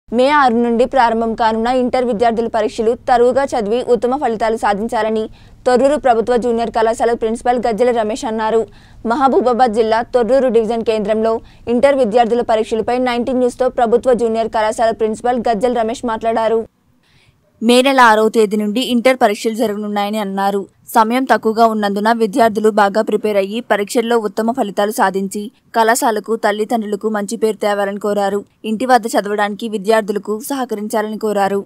మే ఆరు నుండి ప్రారంభం కానున్న ఇంటర్ విద్యార్థుల పరీక్షలు తరువుగా చదివి ఉత్తమ ఫలితాలు సాధించాలని తొర్రూరు ప్రభుత్వ జూనియర్ కళాశాల ప్రిన్సిపల్ గజ్జెల రమేష్ అన్నారు మహబూబాబాద్ జిల్లా తొర్రూరు డివిజన్ కేంద్రంలో ఇంటర్ విద్యార్థుల పరీక్షలపై నైన్టీన్ న్యూస్తో ప్రభుత్వ జూనియర్ కళాశాల ప్రిన్సిపల్ గజ్జెల రమేష్ మాట్లాడారు మే నెల ఆరవ తేదీ నుండి ఇంటర్ పరీక్షలు జరగనున్నాయని అన్నారు సమయం తక్కువగా ఉన్నందున విద్యార్థులు బాగా ప్రిపేర్ అయ్యి పరీక్షల్లో ఉత్తమ ఫలితాలు సాధించి కళాశాలకు తల్లిదండ్రులకు మంచి పేరు తేవాలని కోరారు ఇంటి వద్ద చదవడానికి విద్యార్థులకు సహకరించాలని కోరారు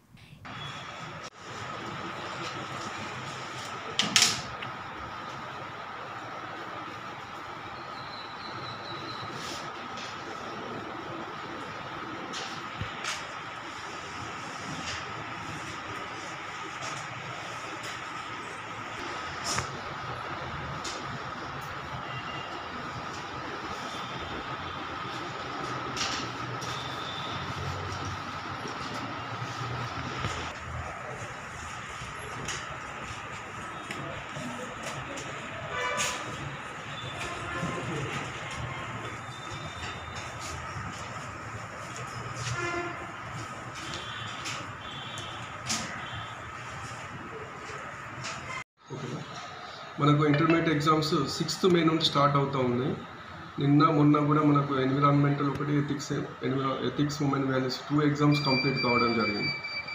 ఓకేనా మనకు ఇంటర్మీడియట్ ఎగ్జామ్స్ సిక్స్త్ మే నుండి స్టార్ట్ అవుతూ ఉంది నిన్న మొన్న కూడా మనకు ఎన్విరాన్మెంటల్ ఒకటి ethics enviro ethics women values two exams complete కావడం జరిగింది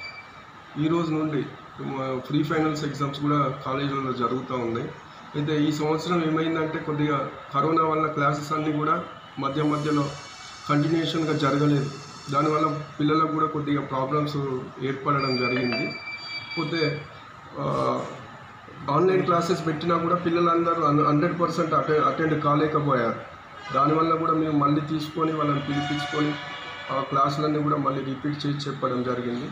ఈ రోజు నుండి ఫ్రీ ఫైనల్స్ ఎగ్జామ్స్ కూడా కాలేజీలలో జరుగుతూ ఉన్నాయి అయితే ఈ సంవత్సరం ఏమైందంటే కొద్దిగా కరోనా వల్ల క్లాసెస్ అన్నీ కూడా మధ్య మధ్యలో కంటిన్యూషన్గా జరగలేదు దానివల్ల పిల్లలకు కూడా కొద్దిగా ప్రాబ్లమ్స్ ఏర్పడడం జరిగింది పోతే ఆ, ఆన్లైన్ క్లాసెస్ పెట్టినా కూడా పిల్లలందరూ హండ్రెడ్ పర్సెంట్ అటె అటెండ్ కాలేకపోయారు దానివల్ల కూడా మేము మళ్ళీ తీసుకొని వాళ్ళని పిలిపించుకొని ఆ క్లాసులన్నీ కూడా మళ్ళీ రిపీట్ చేసి చెప్పడం జరిగింది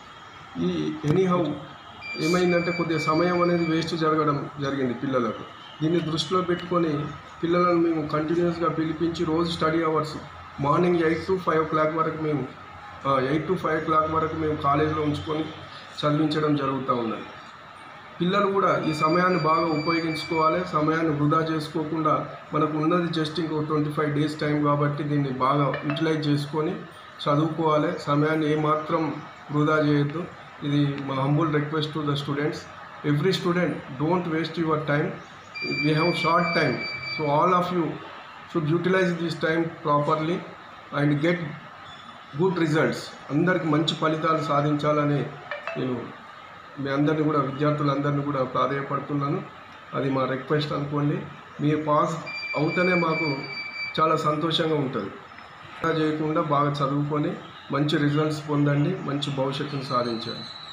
ఈ ఎనీహౌ ఏమైందంటే కొద్దిగా సమయం అనేది వేస్ట్ జరగడం జరిగింది పిల్లలకు దీన్ని దృష్టిలో పెట్టుకొని పిల్లలను మేము కంటిన్యూస్గా పిలిపించి రోజు study hours morning eight to five o'clock వరకు మేము eight to five o'clock వరకు మేము కాలేజీలో ఉంచుకొని చదివించడం జరుగుతూ ఉన్నది పిల్లలు కూడా ఈ సమయాన్ని బాగా ఉపయోగించుకోవాలి సమయాన్ని వృధా చేసుకోకుండా మనకు ఉన్నది జస్ట్ ఇంకో ట్వంటీ ఫైవ్ డేస్ టైం కాబట్టి దీన్ని బాగా యూటిలైజ్ చేసుకొని చదువుకోవాలి సమయాన్ని ఏమాత్రం వృధా చేయొద్దు ఇది మా humble request to the students every student don't waste your time we have short time so all of you should utilise this time properly and get good results అందరికి మంచి ఫలితాలు సాధించాలని నేను మీ అందరిని కూడా విద్యార్థులందరినీ కూడా ప్రాధాయపడుతున్నాను అది మా రిక్వెస్ట్ అనుకోండి మీరు పాస్ అవుతేనే మాకు చాలా సంతోషంగా ఉంటుంది ఇలా చేయకుండా బాగా చదువుకొని మంచి రిజల్ట్స్ పొందండి మంచి భవిష్యత్తును సాధించండి